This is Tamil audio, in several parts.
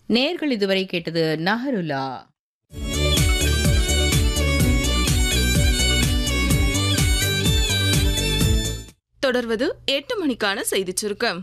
நேர்கள் இதுவரை கேட்டது நஹருலா தொடர்வது எட்டு மணிக்கான செய்திச் சுருக்கம்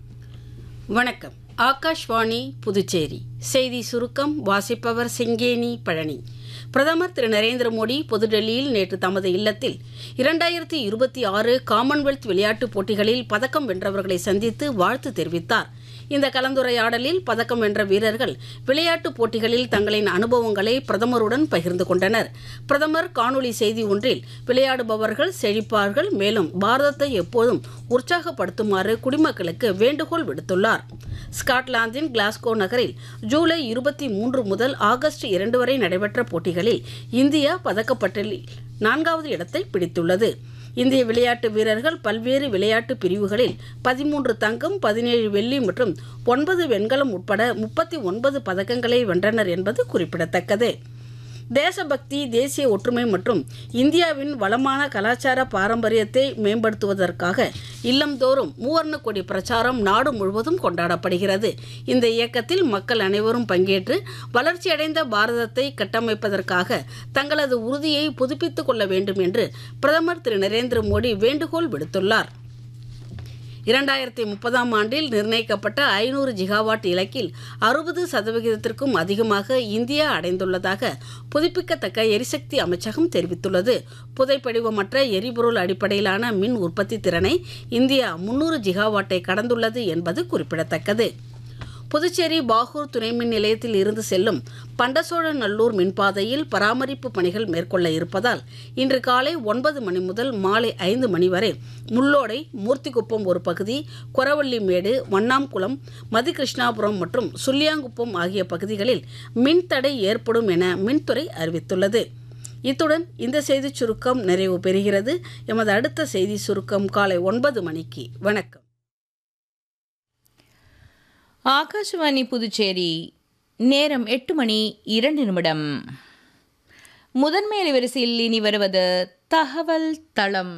வணக்கம் ஆகாஷ்வாணி புதுச்சேரி செய்தி சுருக்கம் வாசிப்பவர் செங்கேனி பழனி பிரதமர் திரு நரேந்திர மோடி புதுடெல்லியில் நேற்று தமது இல்லத்தில் இரண்டாயிரத்தி இருபத்தி ஆறு காமன்வெல்த் விளையாட்டுப் போட்டிகளில் பதக்கம் வென்றவர்களை சந்தித்து வாழ்த்து தெரிவித்தார் இந்த கலந்துரையாடலில் பதக்கம் வென்ற வீரர்கள் விளையாட்டுப் போட்டிகளில் தங்களின் அனுபவங்களை பிரதமருடன் பகிர்ந்து கொண்டனர் பிரதமர் காணொலி செய்தி ஒன்றில் விளையாடுபவர்கள் செழிப்பார்கள் மேலும் பாரதத்தை எப்போதும் உற்சாகப்படுத்துமாறு குடிமக்களுக்கு வேண்டுகோள் விடுத்துள்ளார் ஸ்காட்லாந்தின் கிளாஸ்கோ நகரில் ஜூலை இருபத்தி மூன்று முதல் ஆகஸ்ட் இரண்டு வரை நடைபெற்ற போட்டிகளில் இந்தியா பதக்கப்பட்டியலில் நான்காவது இடத்தை பிடித்துள்ளது இந்திய விளையாட்டு வீரர்கள் பல்வேறு விளையாட்டு பிரிவுகளில் பதிமூன்று தங்கம் பதினேழு வெள்ளி மற்றும் ஒன்பது வெண்கலம் உட்பட முப்பத்தி ஒன்பது பதக்கங்களை வென்றனர் என்பது குறிப்பிடத்தக்கது தேசபக்தி தேசிய ஒற்றுமை மற்றும் இந்தியாவின் வளமான கலாச்சார பாரம்பரியத்தை மேம்படுத்துவதற்காக இல்லந்தோறும் மூவர்ண கொடி பிரச்சாரம் நாடு முழுவதும் கொண்டாடப்படுகிறது இந்த இயக்கத்தில் மக்கள் அனைவரும் பங்கேற்று வளர்ச்சியடைந்த பாரதத்தை கட்டமைப்பதற்காக தங்களது உறுதியை புதுப்பித்துக் கொள்ள வேண்டும் என்று பிரதமர் திரு நரேந்திர மோடி வேண்டுகோள் விடுத்துள்ளார் இரண்டாயிரத்தி முப்பதாம் ஆண்டில் நிர்ணயிக்கப்பட்ட ஐநூறு ஜிகாவாட் இலக்கில் அறுபது சதவிகிதத்திற்கும் அதிகமாக இந்தியா அடைந்துள்ளதாக புதுப்பிக்கத்தக்க எரிசக்தி அமைச்சகம் தெரிவித்துள்ளது புதைப்படிவமற்ற எரிபொருள் அடிப்படையிலான மின் உற்பத்தி திறனை இந்தியா முன்னூறு ஜிகாவாட்டை கடந்துள்ளது என்பது குறிப்பிடத்தக்கது புதுச்சேரி பாகூர் துணை மின் நிலையத்தில் இருந்து செல்லும் பண்டசோழநல்லூர் மின்பாதையில் பராமரிப்பு பணிகள் மேற்கொள்ள இருப்பதால் இன்று காலை ஒன்பது மணி முதல் மாலை ஐந்து மணி வரை முள்ளோடை மூர்த்திக்குப்பம் ஒரு பகுதி கொரவள்ளிமேடு வண்ணாம்குளம் மதிகிருஷ்ணாபுரம் மற்றும் சுல்லியாங்குப்பம் ஆகிய பகுதிகளில் மின்தடை ஏற்படும் என மின்துறை அறிவித்துள்ளது இத்துடன் இந்த செய்திச் சுருக்கம் நிறைவு பெறுகிறது எமது அடுத்த செய்தி சுருக்கம் காலை ஒன்பது மணிக்கு வணக்கம் ஆகாஷவாணி புதுச்சேரி நேரம் எட்டு மணி இரண்டு நிமிடம் முதன்மை அலைவரிசையில் இனி வருவது தகவல் தளம்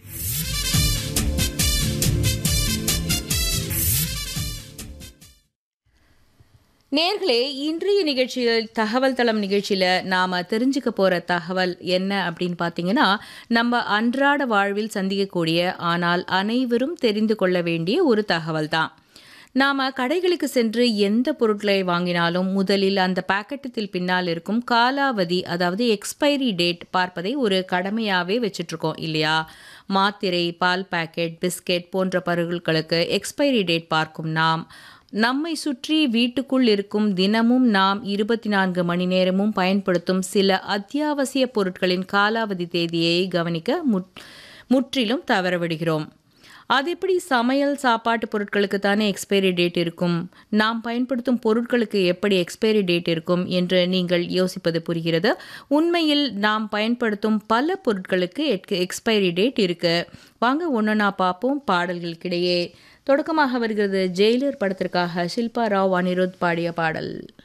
நேர்களே இன்றைய நிகழ்ச்சியில் தகவல் தளம் நிகழ்ச்சியில் நாம் தெரிஞ்சுக்க போகிற தகவல் என்ன அப்படின்னு பார்த்தீங்கன்னா நம்ம அன்றாட வாழ்வில் சந்திக்கக்கூடிய ஆனால் அனைவரும் தெரிந்து கொள்ள வேண்டிய ஒரு தகவல் தான் நாம் கடைகளுக்கு சென்று எந்த பொருட்களை வாங்கினாலும் முதலில் அந்த பாக்கெட்டத்தில் பின்னால் இருக்கும் காலாவதி அதாவது எக்ஸ்பைரி டேட் பார்ப்பதை ஒரு கடமையாகவே வச்சிட்ருக்கோம் இல்லையா மாத்திரை பால் பாக்கெட் பிஸ்கெட் போன்ற பொருட்களுக்கு எக்ஸ்பைரி டேட் பார்க்கும் நாம் நம்மை சுற்றி வீட்டுக்குள் இருக்கும் தினமும் நாம் இருபத்தி நான்கு மணி நேரமும் பயன்படுத்தும் சில அத்தியாவசிய பொருட்களின் காலாவதி தேதியை கவனிக்க முற் முற்றிலும் தவறவிடுகிறோம் அது எப்படி சமையல் சாப்பாட்டு பொருட்களுக்கு தானே எக்ஸ்பைரி டேட் இருக்கும் நாம் பயன்படுத்தும் பொருட்களுக்கு எப்படி எக்ஸ்பைரி டேட் இருக்கும் என்று நீங்கள் யோசிப்பது புரிகிறது உண்மையில் நாம் பயன்படுத்தும் பல பொருட்களுக்கு எக்ஸ்பைரி டேட் இருக்கு வாங்க ஒன்றா பார்ப்போம் பாடல்களுக்கிடையே தொடக்கமாக வருகிறது ஜெயிலர் படத்திற்காக ஷில்பா ராவ் அனிருத் பாடிய பாடல்